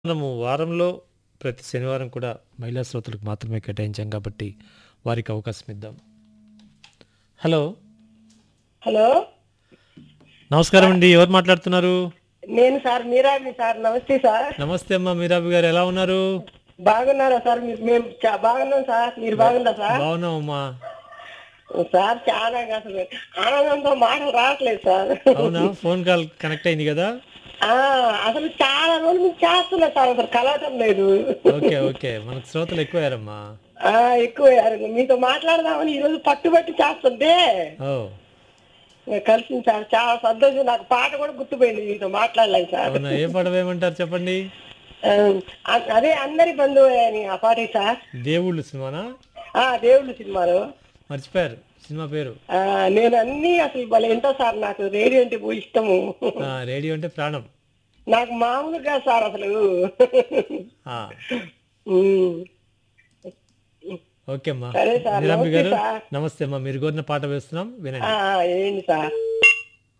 మనము వారంలో ప్రతి శనివారం కూడా మహిళా శ్రోతలకు మాత్రమే కేటాయించాం కాబట్టి వారికి అవకాశం ఇద్దాం హలో హలో నమస్కారం అండి ఎవరు మాట్లాడుతున్నారు నేను సార్ మీరాని సార్ నమస్తే సార్ నమస్తే అమ్మా మీరాబి గారు ఎలా ఉన్నారు బాగున్నారా సార్ మీరు మేము చా- బాగున్నాం సార్ మీరు బాగున్నా సార్ బాగున్నామమ్మా సార్ చాలా అసలు ఆనందంతో మాటలు రావట్లేదు సార్ అవునా ఫోన్ కాల్ కనెక్ట్ అయింది కదా ఆ, అసలు చాలా రోజులు మీకు చేస్తున్నా సార్ అసలు కలవటం లేదు ఓకే ఓకే మనకు శ్రోతలు ఎక్కువయ్యారమ్మా ఆ, ఎక్కువ అయ్యారు. మీతో మాట్లాడదామని ఈ రోజు పట్టుబట్టి చేస్తుంటే ఓ కలిసింది సార్ చాలా సంతోషం నాకు పాట కూడా గుర్తుపోయింది మీతో మాట్లాడలేదు సార్ అవునా ఏ పాట వేయమంటారు చెప్పండి ఆ, అ- అదే అందరి బంధువు అని ఆ పాటే సార్ దేవుళ్ళు సినిమానా ఆ దేవుళ్ళు సినిమాలో మర్చిపోయారు సినిమా పేరు ఆ, నేను అన్ని అసలు భలే ఎంతో సార్ నాకు రేడియో అంటే బహు ఇష్టము ఆ, రేడియో అంటే ప్రాణం నాకు మామూలుగా సార్ అసలు ఆ, ఉమ్. ఓకే అమ్మా సరే సార్, మీరాంబి గారు నమస్తే సార్. నమస్తే అమ్మా మీరు కోరిన పాట వేస్తున్నాం వినండి ఆ, ఏంటి సార్